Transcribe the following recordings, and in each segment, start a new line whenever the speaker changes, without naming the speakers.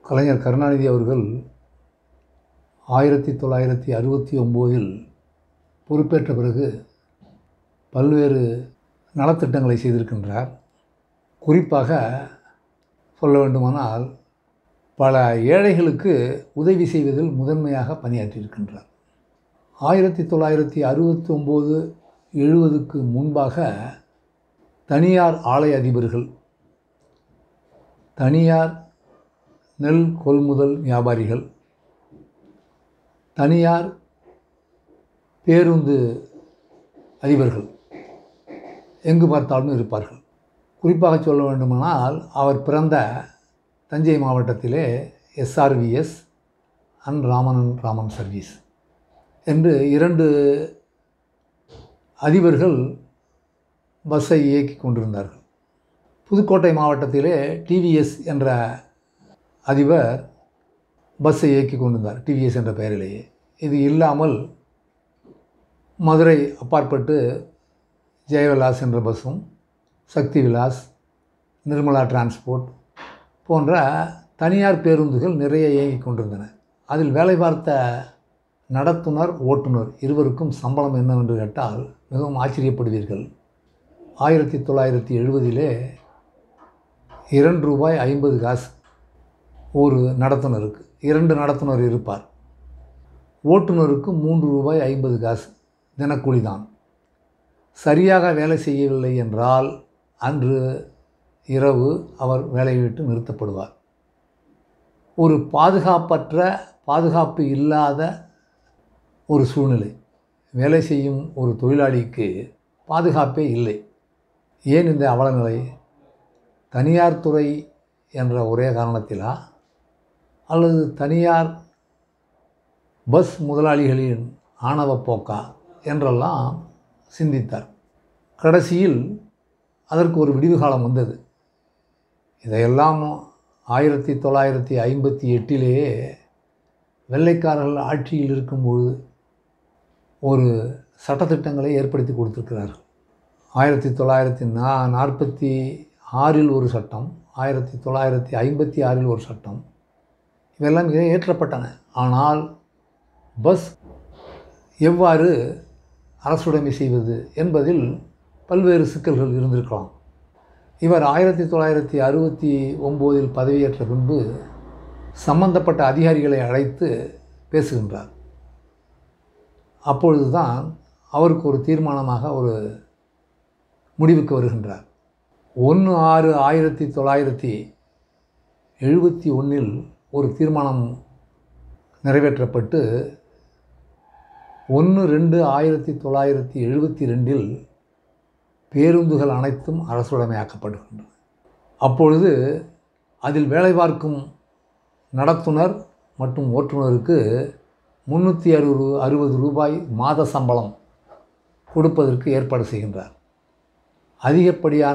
கலைஞர் கருணாநிதி அவர்கள் ஆயிரத்தி தொள்ளாயிரத்தி அறுபத்தி ஒம்போதில் பொறுப்பேற்ற பிறகு பல்வேறு நலத்திட்டங்களை செய்திருக்கின்றார் குறிப்பாக சொல்ல வேண்டுமானால் பல ஏழைகளுக்கு உதவி செய்வதில் முதன்மையாக பணியாற்றியிருக்கின்றார் ஆயிரத்தி தொள்ளாயிரத்தி அறுபத்தி ஒம்பது எழுபதுக்கு முன்பாக தனியார் ஆலை அதிபர்கள் தனியார் நெல் கொள்முதல் வியாபாரிகள் தனியார் பேருந்து அதிபர்கள் எங்கு பார்த்தாலும் இருப்பார்கள் குறிப்பாக சொல்ல வேண்டுமானால் அவர் பிறந்த தஞ்சை மாவட்டத்திலே SRVS and Raman Raman service என்று இரண்டு அதிபர்கள் பஸ்ஸை இயக்கி கொண்டிருந்தார்கள் புதுக்கோட்டை மாவட்டத்திலே டிவிஎஸ் என்ற அதிபர் பஸ்ஸை இயக்கி கொண்டிருந்தார் டிவிஎஸ் என்ற பெயரிலேயே இது இல்லாமல் மதுரை அப்பாற்பட்டு ஜெயவிலாஸ் என்ற பஸ்ஸும் சக்தி விலாஸ் நிர்மலா டிரான்ஸ்போர்ட் போன்ற தனியார் பேருந்துகள் நிறைய இயங்கிக் கொண்டிருந்தன அதில் வேலை பார்த்த நடத்துனர் ஓட்டுநர் இருவருக்கும் சம்பளம் என்னவென்று கேட்டால் மிகவும் ஆச்சரியப்படுவீர்கள் ஆயிரத்தி தொள்ளாயிரத்தி எழுபதிலே இரண்டு ரூபாய் ஐம்பது காசு ஒரு நடத்துனருக்கு இரண்டு நடத்துனர் இருப்பார் ஓட்டுநருக்கு மூன்று ரூபாய் ஐம்பது காசு தினக்கூலி தான் சரியாக வேலை செய்யவில்லை என்றால் அன்று இரவு அவர் வேலையை விட்டு நிறுத்தப்படுவார் ஒரு பாதுகாப்பற்ற பாதுகாப்பு இல்லாத ஒரு சூழ்நிலை வேலை செய்யும் ஒரு தொழிலாளிக்கு பாதுகாப்பே இல்லை ஏன் இந்த அவலநிலை தனியார் துறை என்ற ஒரே காரணத்திலா அல்லது தனியார் பஸ் முதலாளிகளின் ஆணவ போக்கா என்றெல்லாம் சிந்தித்தார் கடைசியில் அதற்கு ஒரு விடிவு காலம் வந்தது இதையெல்லாம் ஆயிரத்தி தொள்ளாயிரத்தி ஐம்பத்தி எட்டிலேயே வெள்ளைக்காரர்கள் ஆட்சியில் இருக்கும்பொழுது ஒரு சட்டத்திட்டங்களை ஏற்படுத்தி கொடுத்திருக்கிறார்கள் ஆயிரத்தி தொள்ளாயிரத்தி நா நாற்பத்தி ஆறில் ஒரு சட்டம் ஆயிரத்தி தொள்ளாயிரத்தி ஐம்பத்தி ஆறில் ஒரு சட்டம் இவையெல்லாம் இங்கே ஏற்றப்பட்டன ஆனால் பஸ் எவ்வாறு அரசுடைமை செய்வது என்பதில் பல்வேறு சிக்கல்கள் இருந்திருக்கலாம் இவர் ஆயிரத்தி தொள்ளாயிரத்தி அறுபத்தி ஒம்போதில் பதவியேற்ற பின்பு சம்பந்தப்பட்ட அதிகாரிகளை அழைத்து பேசுகின்றார் அப்பொழுதுதான் அவருக்கு ஒரு தீர்மானமாக ஒரு முடிவுக்கு வருகின்றார் ஒன்று ஆறு ஆயிரத்தி தொள்ளாயிரத்தி எழுபத்தி ஒன்றில் ஒரு தீர்மானம் நிறைவேற்றப்பட்டு ஒன்று ரெண்டு ஆயிரத்தி தொள்ளாயிரத்தி எழுபத்தி ரெண்டில் பேருந்துகள் அனைத்தும் அரசுடைமையாக்கப்படுகின்றன அப்பொழுது அதில் வேலை பார்க்கும் நடத்துனர் மற்றும் ஓட்டுநருக்கு முந்நூற்றி அறுபது அறுபது ரூபாய் மாத சம்பளம் கொடுப்பதற்கு ஏற்பாடு செய்கின்றார் அதிகப்படியான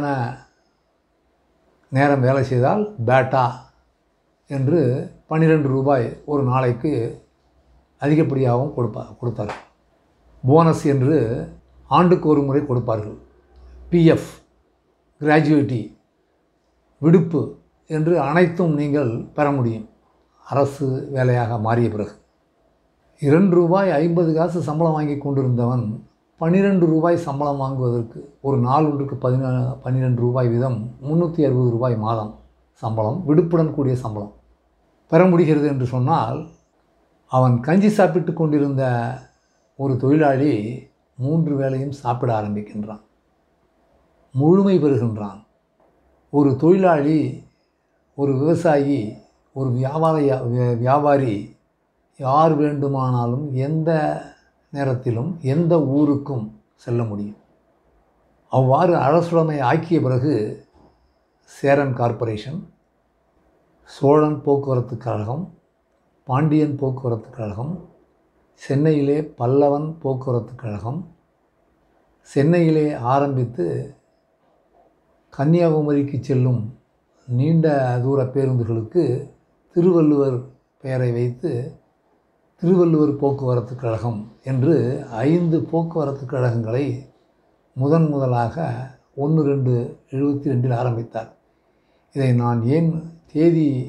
நேரம் வேலை செய்தால் பேட்டா என்று பன்னிரெண்டு ரூபாய் ஒரு நாளைக்கு அதிகப்படியாகவும் கொடுப்பா கொடுத்தார் போனஸ் என்று ஆண்டுக்கு ஒரு முறை கொடுப்பார்கள் பிஎஃப் கிராஜுவேட்டி விடுப்பு என்று அனைத்தும் நீங்கள் பெற முடியும் அரசு வேலையாக மாறிய பிறகு இரண்டு ரூபாய் ஐம்பது காசு சம்பளம் வாங்கி கொண்டிருந்தவன் பன்னிரெண்டு ரூபாய் சம்பளம் வாங்குவதற்கு ஒரு நாள் ஒன்றுக்கு பதினா பன்னிரெண்டு ரூபாய் வீதம் முந்நூற்றி அறுபது ரூபாய் மாதம் சம்பளம் விடுப்புடன் கூடிய சம்பளம் பெற முடிகிறது என்று சொன்னால் அவன் கஞ்சி சாப்பிட்டு கொண்டிருந்த ஒரு தொழிலாளி மூன்று வேளையும் சாப்பிட ஆரம்பிக்கின்றான் முழுமை பெறுகின்றான் ஒரு தொழிலாளி ஒரு விவசாயி ஒரு வியாபார வியாபாரி யார் வேண்டுமானாலும் எந்த நேரத்திலும் எந்த ஊருக்கும் செல்ல முடியும் அவ்வாறு அரசுடைமை ஆக்கிய பிறகு சேரன் கார்ப்பரேஷன் சோழன் போக்குவரத்து கழகம் பாண்டியன் போக்குவரத்து கழகம் சென்னையிலே பல்லவன் போக்குவரத்து கழகம் சென்னையிலே ஆரம்பித்து கன்னியாகுமரிக்கு செல்லும் நீண்ட தூர பேருந்துகளுக்கு திருவள்ளுவர் பெயரை வைத்து திருவள்ளுவர் போக்குவரத்து கழகம் என்று ஐந்து போக்குவரத்து கழகங்களை முதன் முதலாக ஒன்று ரெண்டு எழுபத்தி ரெண்டில் ஆரம்பித்தார் இதை நான் ஏன் தேதி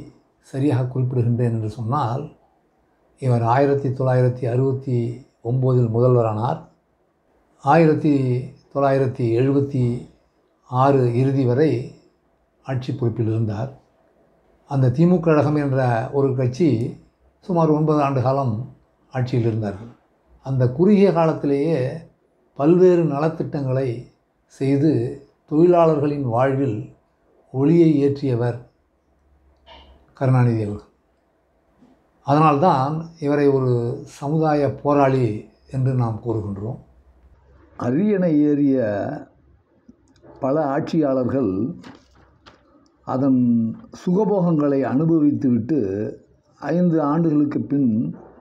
சரியாக குறிப்பிடுகின்றேன் என்று சொன்னால் இவர் ஆயிரத்தி தொள்ளாயிரத்தி அறுபத்தி ஒம்போதில் முதல்வரானார் ஆயிரத்தி தொள்ளாயிரத்தி எழுபத்தி ஆறு இறுதி வரை ஆட்சி பொறுப்பில் இருந்தார் அந்த திமுக கழகம் என்ற ஒரு கட்சி சுமார் ஒன்பது ஆண்டு காலம் ஆட்சியில் இருந்தார்கள் அந்த குறுகிய காலத்திலேயே பல்வேறு நலத்திட்டங்களை செய்து தொழிலாளர்களின் வாழ்வில் ஒளியை ஏற்றியவர் கருணாநிதி அவர்கள் அதனால்தான் இவரை ஒரு சமுதாய போராளி என்று நாம் கூறுகின்றோம்
அரியணை ஏறிய பல ஆட்சியாளர்கள் அதன் சுகபோகங்களை அனுபவித்துவிட்டு ஐந்து ஆண்டுகளுக்கு பின்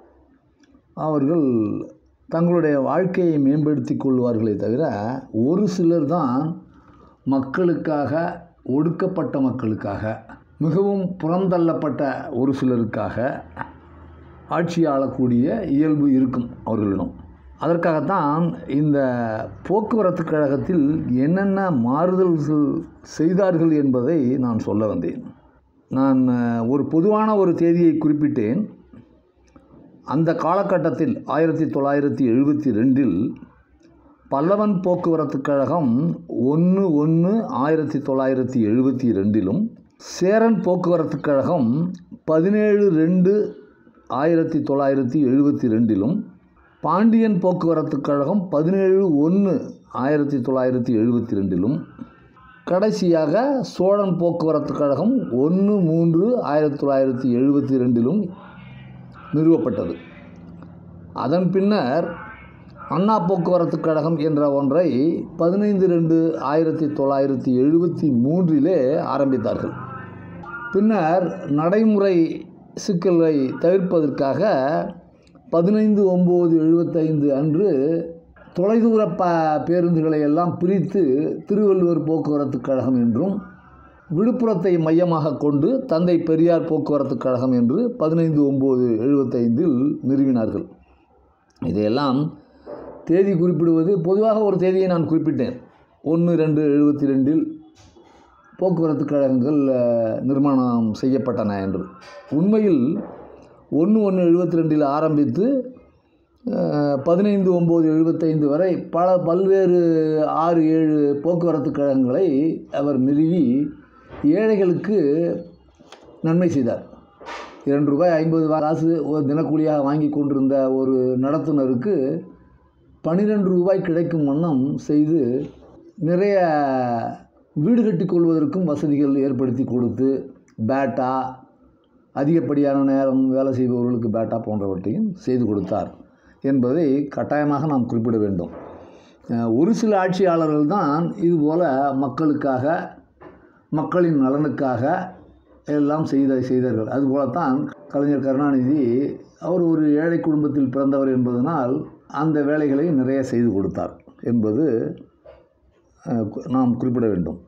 அவர்கள் தங்களுடைய வாழ்க்கையை மேம்படுத்தி கொள்வார்களே தவிர ஒரு சிலர் தான் மக்களுக்காக ஒடுக்கப்பட்ட மக்களுக்காக மிகவும் புறந்தள்ளப்பட்ட ஒரு சிலருக்காக ஆட்சி ஆளக்கூடிய இயல்பு இருக்கும் அவர்களிடம் அதற்காகத்தான் இந்த போக்குவரத்து கழகத்தில் என்னென்ன மாறுதல்கள் செய்தார்கள் என்பதை நான் சொல்ல வந்தேன் நான் அஹ், ஒரு பொதுவான ஒரு தேதியை குறிப்பிட்டேன் அந்த காலகட்டத்தில் ஆயிரத்தி தொள்ளாயிரத்தி எழுபத்தி ரெண்டில் பல்லவன் போக்குவரத்து கழகம் ஒன்று ஒன்று ஆயிரத்தி தொள்ளாயிரத்தி எழுபத்தி ரெண்டிலும் சேரன் போக்குவரத்து கழகம் பதினேழு ரெண்டு ஆயிரத்தி தொள்ளாயிரத்தி எழுபத்தி ரெண்டிலும் பாண்டியன் போக்குவரத்து கழகம் பதினேழு ஒன்று ஆயிரத்தி தொள்ளாயிரத்தி எழுபத்தி ரெண்டிலும் கடைசியாக சோழன் போக்குவரத்து கழகம் ஒன்று மூன்று ஆயிரத்தி தொள்ளாயிரத்தி எழுபத்தி ரெண்டிலும் நிறுவப்பட்டது அதன் பின்னர் அண்ணா போக்குவரத்து கழகம் என்ற ஒன்றை பதினைந்து ரெண்டு ஆயிரத்தி தொள்ளாயிரத்தி எழுபத்தி மூன்றிலே ஆரம்பித்தார்கள் பின்னர் நடைமுறை சிக்கலை தவிர்ப்பதற்காக பதினைந்து ஒம்பது எழுபத்தைந்து அன்று தொலைதூர ப பேருந்துகளை எல்லாம் பிரித்து திருவள்ளுவர் போக்குவரத்து கழகம் என்றும் விழுப்புரத்தை மையமாக கொண்டு தந்தை பெரியார் போக்குவரத்து கழகம் என்று பதினைந்து ஒம்பது எழுபத்தைந்தில் நிறுவினார்கள் இதையெல்லாம் தேதி குறிப்பிடுவது பொதுவாக ஒரு தேதியை நான் குறிப்பிட்டேன் ஒன்று ரெண்டு எழுபத்தி ரெண்டில் போக்குவரத்து கழகங்கள் அஹ், நிர்மாணம் செய்யப்பட்டன என்று உண்மையில் ஒன்று ஒன்று எழுபத்தி ரெண்டில் ஆரம்பித்து அஹ், பதினைந்து ஒம்பது எழுபத்தைந்து வரை பல பல்வேறு ஆறு ஏழு போக்குவரத்து கழகங்களை அவர் நிறுவி ஏழைகளுக்கு நன்மை செய்தார் இரண்டு ரூபாய் ஐம்பது காசு ஒரு தினக்கூலியாக வாங்கி கொண்டிருந்த ஒரு நடத்துனருக்கு பன்னிரெண்டு ரூபாய் கிடைக்கும் வண்ணம் செய்து நிறைய வீடு கட்டிக் கொள்வதற்கும் வசதிகள் ஏற்படுத்தி கொடுத்து பேட்டா அதிகப்படியான நேரம் வேலை செய்பவர்களுக்கு பேட்டா போன்றவற்றையும் செய்து கொடுத்தார் என்பதை கட்டாயமாக நாம் குறிப்பிட வேண்டும் அஹ் ஒரு சில ஆட்சியாளர்கள் தான் இதுபோல் மக்களுக்காக மக்களின் நலனுக்காக எல்லாம் செய்த செய்தார்கள் அதுபோலத்தான் கலைஞர் கருணாநிதி அவர் ஒரு ஏழை குடும்பத்தில் பிறந்தவர் என்பதனால் அந்த வேலைகளை நிறைய செய்து கொடுத்தார் என்பது அஹ், கு- நாம் குறிப்பிட வேண்டும்